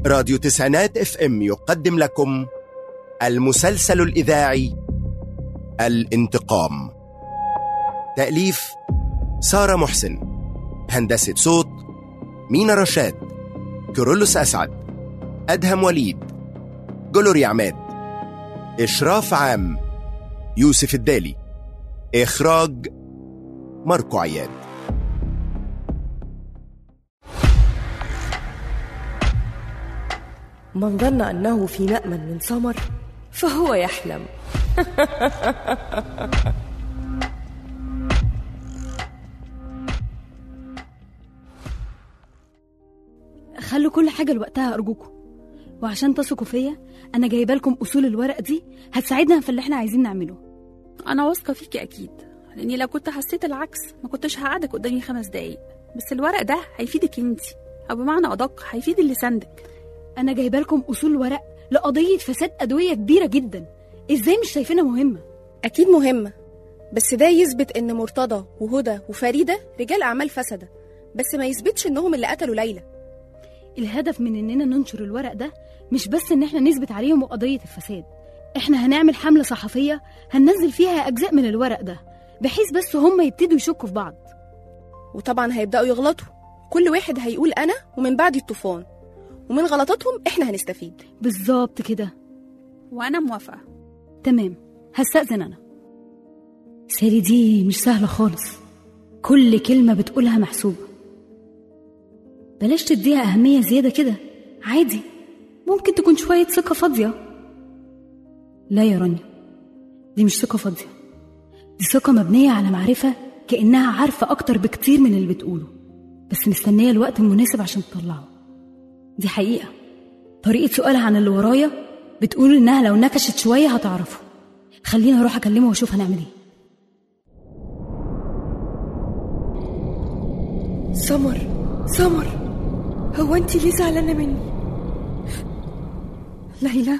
راديو تسعينات اف ام يقدم لكم المسلسل الإذاعي الانتقام تأليف سارة محسن هندسة صوت مينا رشاد كيرلس أسعد أدهم وليد جلوري عماد إشراف عام يوسف الدالي إخراج ماركو عياد من ظن أنه في مأمن من سمر فهو يحلم خلوا كل حاجة لوقتها أرجوكم وعشان تثقوا فيا أنا جايبة لكم أصول الورق دي هتساعدنا في اللي إحنا عايزين نعمله انا واثقه فيكي اكيد لاني لو كنت حسيت العكس ما كنتش هقعدك قدامي خمس دقايق بس الورق ده هيفيدك انتي او بمعنى ادق هيفيد اللي سندك أنا جايبة لكم أصول ورق لقضية فساد أدوية كبيرة جدا إزاي مش شايفينها مهمة أكيد مهمة بس ده يثبت إن مرتضى وهدى وفريدة رجال أعمال فسدة بس ما يثبتش إنهم اللي قتلوا ليلى الهدف من إننا ننشر الورق ده مش بس إن إحنا نثبت عليهم قضية الفساد إحنا هنعمل حملة صحفية هننزل فيها أجزاء من الورق ده بحيث بس هم يبتدوا يشكوا في بعض وطبعا هيبدأوا يغلطوا كل واحد هيقول أنا ومن بعد الطوفان ومن غلطاتهم إحنا هنستفيد بالظبط كده وانا موافقه تمام هستأذن أنا سالي دي مش سهلة خالص كل كلمة بتقولها محسوبة بلاش تديها أهمية زيادة كده عادي ممكن تكون شوية ثقة فاضية لا يا رانيا دي مش ثقة فاضية دي ثقة مبنية على معرفة كأنها عارفة أكتر بكتير من اللي بتقوله بس مستنية الوقت المناسب عشان تطلعه دي حقيقة طريقة سؤالها عن اللي ورايا بتقول إنها لو نكشت شوية هتعرفه خليني أروح أكلمه وأشوف هنعمل إيه سمر سمر هو أنت ليه زعلانة مني؟ ليلى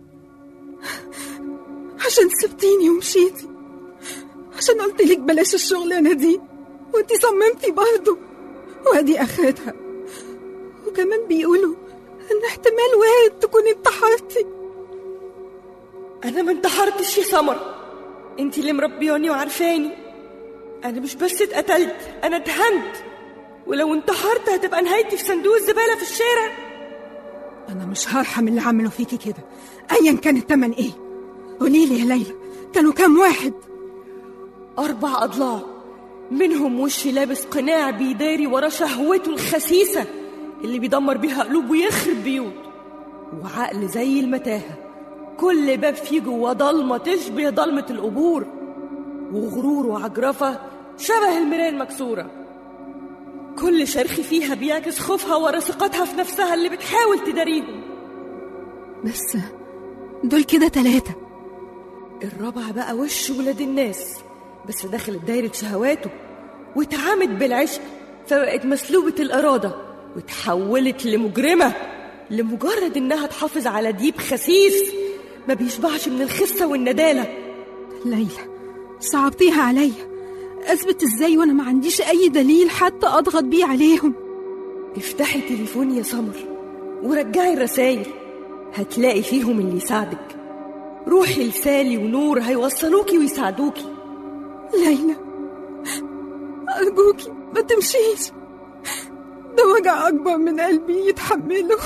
عشان سبتيني ومشيتي عشان قلت لك بلاش الشغلانة دي وانتي صممتي برضه وادي اخرتها وكمان بيقولوا ان احتمال وارد تكون انتحرتي أنا ما انتحرتش يا سمر أنت اللي مربياني وعارفاني أنا مش بس اتقتلت أنا اتهنت ولو انتحرت هتبقى نهايتي في صندوق الزبالة في الشارع انا مش هرحم اللي عملوا فيكي كده ايا كان التمن ايه قولي لي يا ليلى كانوا كام واحد أربع أضلاع منهم وش لابس قناع بيداري ورا شهوته الخسيسة اللي بيدمر بيها قلوب ويخرب بيوت وعقل زي المتاهة كل باب فيه جواه ضلمة تشبه ضلمة القبور وغرور وعجرفة شبه المراية المكسورة كل شرخ فيها بيعكس خوفها ورا ثقتها في نفسها اللي بتحاول تداريهم بس دول كده تلاتة الرابع بقى وش ولاد الناس بس دخلت دايرة شهواته واتعامت بالعشق فبقت مسلوبة الإرادة وتحولت لمجرمة لمجرد إنها تحافظ على ديب خسيس ما بيشبعش من الخسة والندالة ليلى صعبتيها عليا اثبت ازاي وانا ما عنديش اي دليل حتى اضغط بيه عليهم افتحي تليفوني يا سمر ورجعي الرسايل هتلاقي فيهم اللي يساعدك روحي لسالي ونور هيوصلوكي ويساعدوكي ليلى أرجوكي ما تمشيش ده وجع أكبر من قلبي يتحمله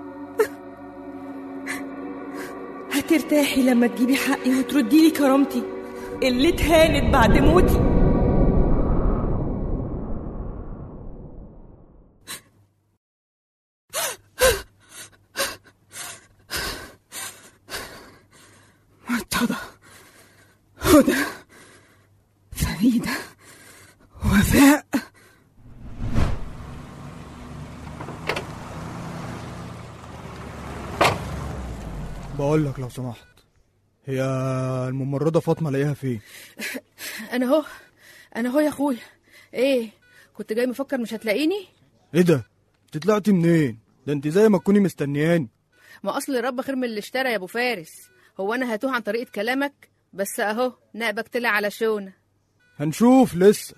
هترتاحي لما تجيبي حقي وتردي لي كرامتي اللي اتهانت بعد موتي مرتضى هدى فريدة وفاء بقول لك لو سمحت هي الممرضة فاطمة الاقيها فين؟ انا اهو انا اهو يا اخويا ايه كنت جاي مفكر مش هتلاقيني ايه ده؟ انت طلعتي منين؟ ده انت زي ما تكوني مستنياني ما اصل الرب خير من اللي اشترى يا ابو فارس هو انا هتوه عن طريقه كلامك بس اهو نقبك طلع على شونه هنشوف لسه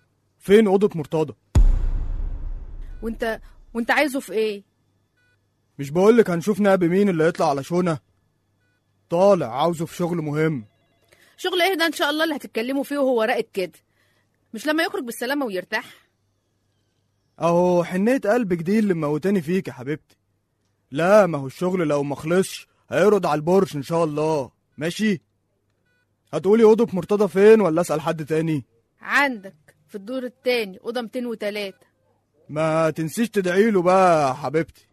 فين أوضة مرتضى؟ وانت وانت عايزه في ايه مش بقولك هنشوف نائب مين اللي يطلع على شونة طالع عاوزه في شغل مهم شغل ايه ده ان شاء الله اللي هتتكلموا فيه وهو راقد كده مش لما يخرج بالسلامه ويرتاح اهو حنية قلبك دي اللي موتاني فيك يا حبيبتي لا ما هو الشغل لو مخلصش هيرد على البرش ان شاء الله ماشي هتقولي اوضه مرتضى فين ولا اسال حد تاني عندك في الدور التاني اوضه 203 ما تنسيش تدعي له بقى يا حبيبتي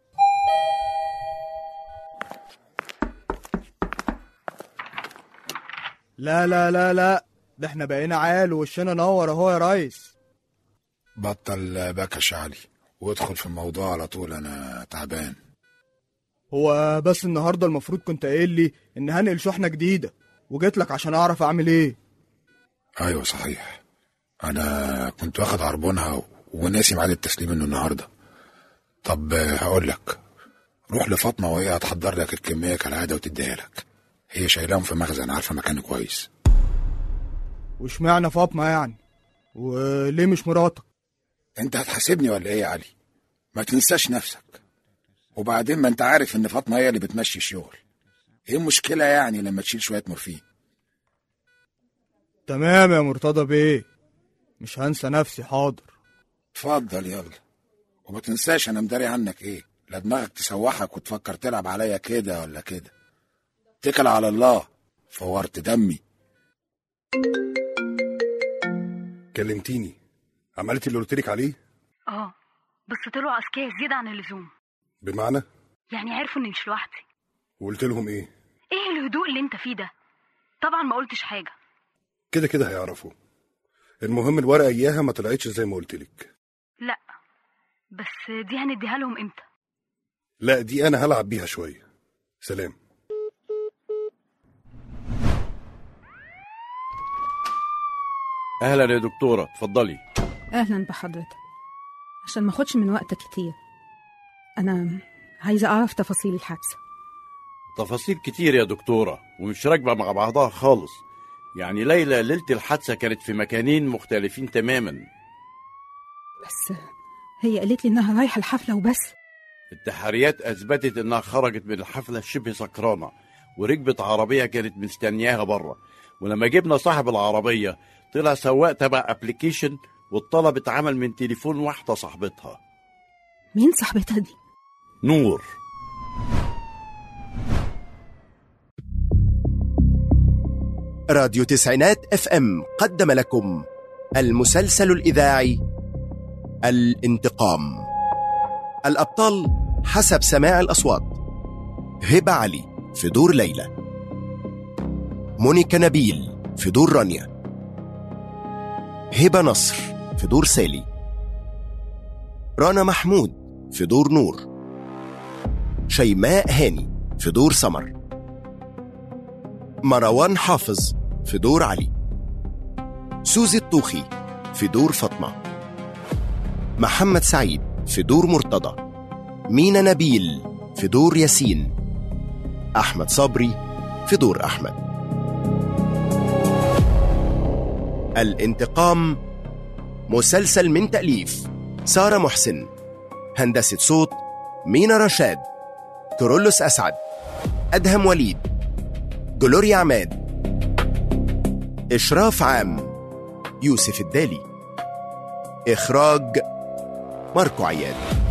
لا لا لا لا ده احنا بقينا عيال ووشنا نور اهو يا ريس بطل بكش علي وادخل في الموضوع على طول انا تعبان هو بس النهارده المفروض كنت قايل لي ان هنقل شحنه جديده وجيت لك عشان اعرف اعمل ايه ايوه صحيح انا كنت واخد عربونها و- وناسي ميعاد التسليم انه النهارده طب هقول لك روح لفاطمه وهي هتحضر لك الكميه كالعاده وتديها لك هي شايلاهم في مخزن عارفه مكانه كويس واشمعنى فاطمه يعني وليه مش مراتك انت هتحاسبني ولا ايه يا علي ما تنساش نفسك وبعدين ما انت عارف ان فاطمه هي اللي بتمشي الشغل ايه المشكله يعني لما تشيل شويه مورفين تمام يا مرتضى بيه مش هنسى نفسي حاضر اتفضل يلا وما تنساش انا مداري عنك ايه لا دماغك تسوحك وتفكر تلعب عليا كده ولا كده اتكل على الله فورت دمي كلمتيني عملتي اللي قلتلك عليه اه بس طلعوا اذكياء زيادة عن اللزوم بمعنى يعني عرفوا اني مش لوحدي وقلت لهم ايه ايه الهدوء اللي انت فيه ده طبعا ما قلتش حاجة كده كده هيعرفوا المهم الورقه اياها ما طلعتش زي ما قلتلك لا بس دي هنديها لهم امتى لا دي انا هلعب بيها شويه سلام اهلا يا دكتوره اتفضلي اهلا بحضرتك عشان ما اخدش من وقتك كتير انا عايزه اعرف تفاصيل الحادثه تفاصيل كتير يا دكتوره ومش راكبه مع بعضها خالص يعني ليلى ليله الحادثه كانت في مكانين مختلفين تماما بس هي قالت لي انها رايحه الحفله وبس التحريات اثبتت انها خرجت من الحفله شبه سكرانه وركبت عربيه كانت مستنياها بره ولما جبنا صاحب العربيه طلع سواق تبع ابلكيشن والطلب اتعمل من تليفون واحده صاحبتها مين صاحبتها دي نور راديو تسعينات اف ام قدم لكم المسلسل الاذاعي الانتقام الابطال حسب سماع الاصوات هبه علي في دور ليلى مونيكا نبيل في دور رانيا هبه نصر في دور سالي رنا محمود في دور نور شيماء هاني في دور سمر مروان حافظ في دور علي سوزي الطوخي في دور فاطمة محمد سعيد في دور مرتضى مينا نبيل في دور ياسين أحمد صبري في دور أحمد الانتقام مسلسل من تأليف سارة محسن هندسة صوت مينا رشاد كورولوس أسعد أدهم وليد جلوريا عماد إشراف عام يوسف الدالي إخراج ماركو عياد